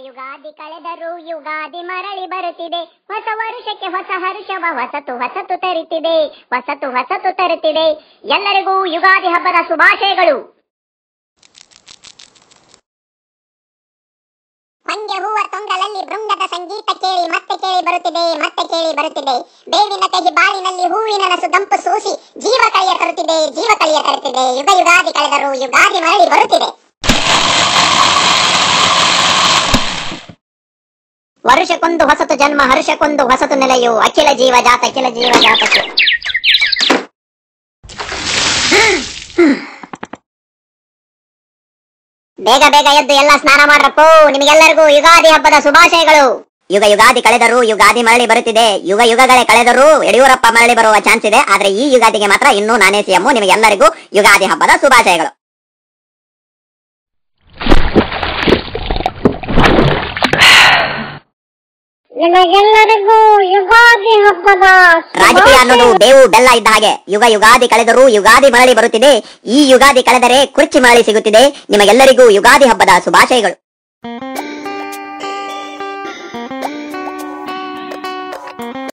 ಯುಗಾದಿ ಕಳೆದರೂ ಯುಗಾದಿ ಮರಳಿ ಬರುತ್ತಿದೆ ಹೊಸ ವರುಷಕ್ಕೆ ಹೊಸ ಹರುಷವ ಹೊಸತು ಹೊಸತು ತರುತ್ತಿದೆ ಹೊಸತು ಹೊಸತು ತರುತ್ತಿದೆ ಎಲ್ಲರಿಗೂ ಯುಗಾದಿ ಹಬ್ಬದ ಶುಭಾಶಯಗಳು ಮಂಡ್ಯ ಹೂವ ತೊಂಗಲಲ್ಲಿ ಭೃಂಗದ ಸಂಗೀತ ಕೇಳಿ ಮತ್ತೆ ಕೇಳಿ ಬರುತ್ತಿದೆ ಮತ್ತೆ ಕೇಳಿ ಬರುತ್ತಿದೆ ಬೇವಿನ ಕಹಿ ಬಾಳಿನಲ್ಲಿ ಹೂವಿನ ನಸು ದಂಪು ಸೂಸಿ ಜೀವ ಕಳಿಯ ತರುತ್ತಿದೆ ಜೀವ ಕಳಿಯ ತರುತ್ತಿದೆ ಯುಗ ಯುಗಾದಿ ಕಳೆದರು ಯುಗಾದಿ ಮರಳಿ ಬರುತ್ತಿದೆ ವರುಷಕ್ಕೊಂದು ಹೊಸತು ಜನ್ಮ ಹರ್ಷಕ್ಕೊಂದು ಹೊಸತು ನೆಲೆಯು ಅಖಿಲ ಜೀವ ಜಾತ ಅಖಿಲ ಜೀವ ಜಾತಕ್ಕೆ ಬೇಗ ಬೇಗ ಎದ್ದು ಎಲ್ಲ ಸ್ನಾನ ಮಾಡ್ರಪ್ಪೋ ನಿಮಗೆಲ್ಲರಿಗೂ ಯುಗಾದಿ ಹಬ್ಬದ ಶುಭಾಶಯಗಳು ಯುಗ ಯುಗಾದಿ ಕಳೆದರೂ ಯುಗಾದಿ ಮರಳಿ ಬರುತ್ತಿದೆ ಯುಗ ಯುಗಗಳೇ ಕಳೆದರೂ ಯಡಿಯೂರಪ್ಪ ಮರಳಿ ಬರುವ ಚಾನ್ಸ್ ಇದೆ ಆದ್ರೆ ಈ ಯುಗಾದಿಗೆ ಮಾತ್ರ ಇನ್ನೂ ನಾನೇ ಸಿಎಂ ನಿಮಗೆಲ್ಲರಿಗೂ ಯುಗಾದಿ ಹಬ್ಬದ ಶುಭಾಶಯಗಳು ನಿಮಗೆಲ್ಲರಿಗೂ ಯುಗಾದಿ ಹಬ್ಬದ ರಾಜಕೀಯ ಅನ್ನೋದು ಬೇವು ಬೆಲ್ಲ ಇದ್ದ ಹಾಗೆ ಯುಗ ಯುಗಾದಿ ಕಳೆದರೂ ಯುಗಾದಿ ಮರಳಿ ಬರುತ್ತಿದೆ ಈ ಯುಗಾದಿ ಕಳೆದರೆ ಕುರ್ಚಿ ಮರಳಿ ಸಿಗುತ್ತಿದೆ ನಿಮಗೆಲ್ಲರಿಗೂ ಯುಗಾದಿ ಹಬ್ಬದ ಶುಭಾಶಯಗಳು